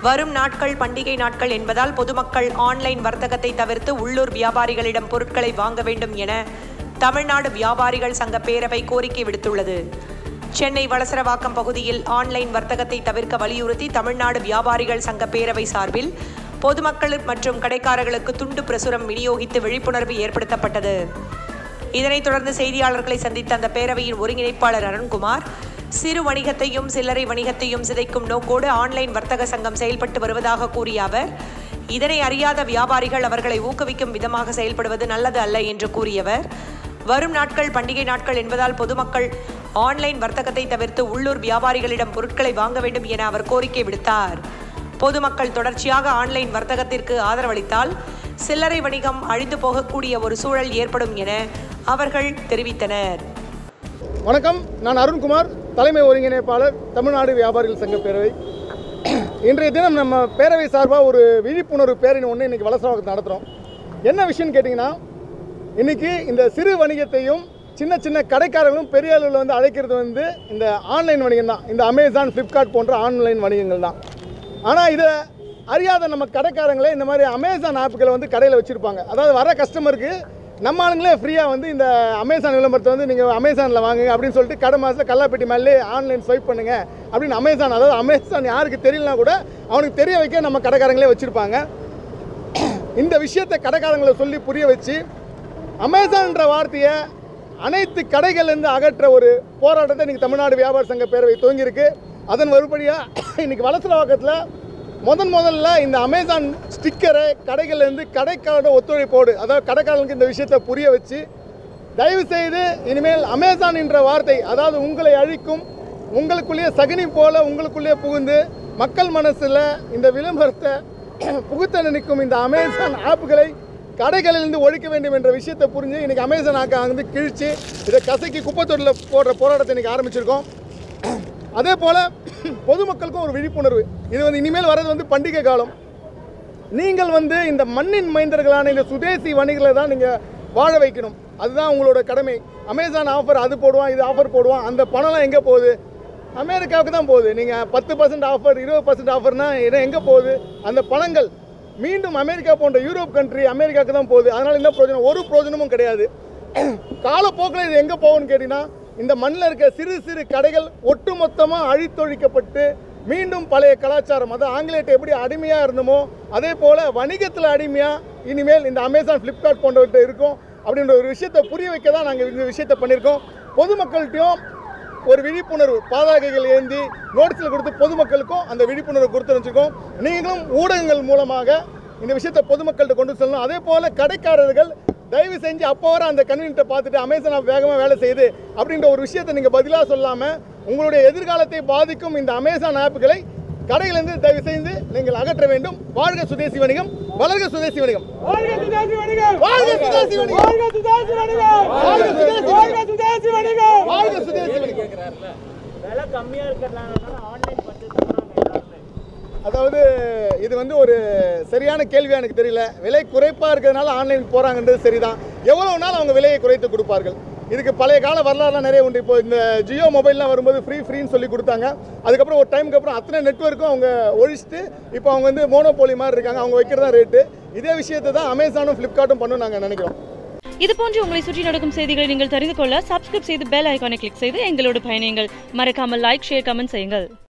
வரும் நாட்கள் பண்டிகை நாட்கள் என்பதால் பொதுமக்கள் ஆன்லைன் வர்த்தகத்தை தவிர்த்து உள்ளூர் வியாபாரிகளிடம் பொருட்களை வாங்க வேண்டும் என தமிழ்நாடு வியாபாரிகள் சங்க பேரவை கோரிக்கை விடுத்துள்ளது சென்னை வளசரவாக்கம் பகுதியில் ஆன்லைன் வர்த்தகத்தை தவிர்க்க வலியுறுத்தி தமிழ்நாடு வியாபாரிகள் சங்க பேரவை சார்பில் பொதுமக்கள் மற்றும் கடைக்காரர்களுக்கு துண்டு பிரசுரம் விநியோகித்து விழிப்புணர்வு ஏற்படுத்தப்பட்டது இதனைத் தொடர்ந்து செய்தியாளர்களை சந்தித்த அந்த பேரவையின் ஒருங்கிணைப்பாளர் அருண்குமார் சிறு வணிகத்தையும் சில்லறை வணிகத்தையும் சிதைக்கும் நோக்கோடு ஆன்லைன் வர்த்தக சங்கம் செயல்பட்டு வருவதாக கூறிய அவர் இதனை அறியாத வியாபாரிகள் அவர்களை ஊக்குவிக்கும் விதமாக செயல்படுவது நல்லது அல்ல என்று கூறியவர் வரும் நாட்கள் பண்டிகை நாட்கள் என்பதால் பொதுமக்கள் ஆன்லைன் வர்த்தகத்தை தவிர்த்து உள்ளூர் வியாபாரிகளிடம் பொருட்களை வாங்க வேண்டும் என அவர் கோரிக்கை விடுத்தார் பொதுமக்கள் தொடர்ச்சியாக ஆன்லைன் வர்த்தகத்திற்கு ஆதரவளித்தால் சில்லறை வணிகம் அழிந்து போகக்கூடிய ஒரு சூழல் ஏற்படும் என அவர்கள் தெரிவித்தனர் வணக்கம் நான் அருண்குமார் தலைமை ஒருங்கிணைப்பாளர் தமிழ்நாடு வியாபாரிகள் சங்க பேரவை இன்றைய தினம் நம்ம பேரவை சார்பாக ஒரு விழிப்புணர்வு பேரணி ஒன்று இன்றைக்கி வளசரவாக்கத்தில் நடத்துகிறோம் என்ன விஷயம்னு கேட்டிங்கன்னா இன்றைக்கி இந்த சிறு வணிகத்தையும் சின்ன சின்ன கடைக்காரர்களும் பெரிய அளவில் வந்து அழைக்கிறது வந்து இந்த ஆன்லைன் வணிகம் தான் இந்த அமேசான் ஃப்ளிப்கார்ட் போன்ற ஆன்லைன் வணிகங்கள் தான் ஆனால் இதை அறியாத நம்ம கடைக்காரங்களே இந்த மாதிரி அமேசான் ஆப்புகளை வந்து கடையில் வச்சுருப்பாங்க அதாவது வர கஸ்டமருக்கு நம்ம ஆளுங்களே ஃப்ரீயாக வந்து இந்த அமேசான் விளம்பரத்தை வந்து நீங்கள் அமேசானில் வாங்குங்க அப்படின்னு சொல்லிட்டு கடை மாதத்தில் கல்லாப்பெட்டி மேலே ஆன்லைன் ஸ்வைப் பண்ணுங்க அப்படின்னு அமேசான் அதாவது அமேசான் யாருக்கு தெரியலனா கூட அவனுக்கு தெரிய வைக்க நம்ம கடைக்காரங்களே வச்சுருப்பாங்க இந்த விஷயத்தை கடைக்காரங்களை சொல்லி புரிய வச்சு அமேசான்ற வார்த்தையை அனைத்து கடைகள்லேருந்து அகற்ற ஒரு போராட்டத்தை இன்றைக்கி தமிழ்நாடு வியாபார சங்க பேரவை துவங்கியிருக்கு அதன் மறுபடியாக இன்றைக்கி வளசரவாக்கத்தில் முதன் முதல்ல இந்த அமேசான் ஸ்டிக்கரை கடைகள்லேருந்து கடைக்காரோட ஒத்துழைப்போடு அதாவது கடைக்காரங்களுக்கு இந்த விஷயத்தை புரிய வச்சு தயவு செய்து இனிமேல் அமேசான் என்ற வார்த்தை அதாவது உங்களை அழிக்கும் உங்களுக்குள்ளேயே சகுனி போல உங்களுக்குள்ளேயே புகுந்து மக்கள் மனசில் இந்த விளம்பரத்தை புகுத்த நினைக்கும் இந்த அமேசான் ஆப்புகளை கடைகளிலிருந்து ஒழிக்க வேண்டும் என்ற விஷயத்தை புரிஞ்சு இன்றைக்கி அமேசான் ஆக்கை வந்து கிழிச்சு இதை கசக்கி குப்பத்தொட்டில் போடுற போராட்டத்தை இன்றைக்கி ஆரம்பிச்சிருக்கோம் அதே போல் பொதுமக்களுக்கும் ஒரு விழிப்புணர்வு இது வந்து இனிமேல் வர்றது வந்து பண்டிகை காலம் நீங்கள் வந்து இந்த மண்ணின் மைந்தர்களான இந்த சுதேசி வணிகளை தான் நீங்கள் வாழ வைக்கணும் அதுதான் உங்களோட கடமை அமேசான் ஆஃபர் அது போடுவான் இது ஆஃபர் போடுவான் அந்த பணம்லாம் எங்கே போகுது அமெரிக்காவுக்கு தான் போகுது நீங்கள் பத்து பர்சன்ட் ஆஃபர் இருபது பர்சன்ட் ஆஃபர்னா எங்கே போகுது அந்த பணங்கள் மீண்டும் அமெரிக்கா போன்ற யூரோப் கண்ட்ரி அமெரிக்காவுக்கு தான் போகுது அதனால் என்ன பிரயோஜனம் ஒரு பிரயோஜனமும் கிடையாது காலப்போக்கில் இது எங்கே போகும்னு கேட்டிங்கன்னா இந்த மண்ணில் இருக்க சிறு சிறு கடைகள் ஒட்டுமொத்தமாக அழித்தொழிக்கப்பட்டு மீண்டும் பழைய கலாச்சாரம் அதாவது ஆங்கிலேயத்தை எப்படி அடிமையாக இருந்தோமோ அதே போல் வணிகத்தில் அடிமையாக இனிமேல் இந்த அமேசான் ஃப்ளிப்கார்ட் போன்றவற்றை இருக்கும் அப்படின்ற ஒரு விஷயத்தை புரிய வைக்க தான் நாங்கள் இந்த விஷயத்தை பண்ணியிருக்கோம் பொதுமக்கள்கிட்டையும் ஒரு விழிப்புணர்வு பாதகைகள் ஏந்தி நோட்டீஸில் கொடுத்து பொதுமக்களுக்கும் அந்த விழிப்புணர்வு கொடுத்து வச்சுருக்கோம் நீங்களும் ஊடகங்கள் மூலமாக இந்த விஷயத்தை பொதுமக்கள்கிட்ட கொண்டு செல்லணும் அதே போல் கடைக்காரர்கள் தயவு செஞ்சு அப்போ வர அந்த கன்வீனியன்ட்டை பார்த்துட்டு அமேசான் ஆப் வேகமாக வேலை செய்யுது அப்படின்ற ஒரு விஷயத்தை நீங்கள் பதிலாக சொல்லாமல் உங்களுடைய எதிர்காலத்தை பாதிக்கும் இந்த அமேசான் ஆப்புகளை கடையிலிருந்து தயவு செய்து நீங்கள் அகற்ற வேண்டும் வாழ்க சுதேசி வணிகம் வளர்க சுதேசி வணிகம் வாழ்க சுதேசி வணிகம் வாழ்க சுதேசி வணிகம் வாழ்க சுதேசி வணிகம் வாழ்க சுதேசி வாழ்க சுதேசி வணிகம் வாழ்க சுதேசி வணிகம் விலை கம்மியா இருக்கிறதுனால ஆன்லைன் பர்ச்சேஸ் பண்றாங்க எல்லாருமே அதாவது இது வந்து ஒரு சரியான கேள்வியா எனக்கு தெரியல விலை குறைப்பாக இருக்கிறதுனால ஆன்லைன் போகிறாங்கன்றது சரிதான் எவ்வளவு நாள் அவங்க விலையை குறைத்து கொடுப்பார்கள் இதுக்கு பழைய கால வரலாறுலாம் நிறைய உண்டு இப்போ இந்த ஜியோ மொபைல்லாம் வரும்போது ஃப்ரீ ஃப்ரீன்னு சொல்லி கொடுத்தாங்க அதுக்கப்புறம் ஒரு டைமுக்கு அப்புறம் அத்தனை நெட்ஒர்க்கும் அவங்க ஒழிச்சிட்டு இப்போ அவங்க வந்து மோனோபோலி மாதிரி இருக்காங்க அவங்க வைக்கிறதா ரேட்டு இதே விஷயத்தை தான் அமேசானும் ஃப்ளிப்கார்ட்டும் பண்ணணும் நாங்கள் நினைக்கிறோம் இது போன்று உங்களை சுற்றி நடக்கும் செய்திகளை நீங்கள் தெரிந்து கொள்ள சப்ஸ்கிரைப் செய்து பெல் ஐகானை கிளிக் செய்து எங்களோடு பயணியுங்கள் மறக்காமல் லைக் ஷேர் கமெண்ட் செய்யுங்கள்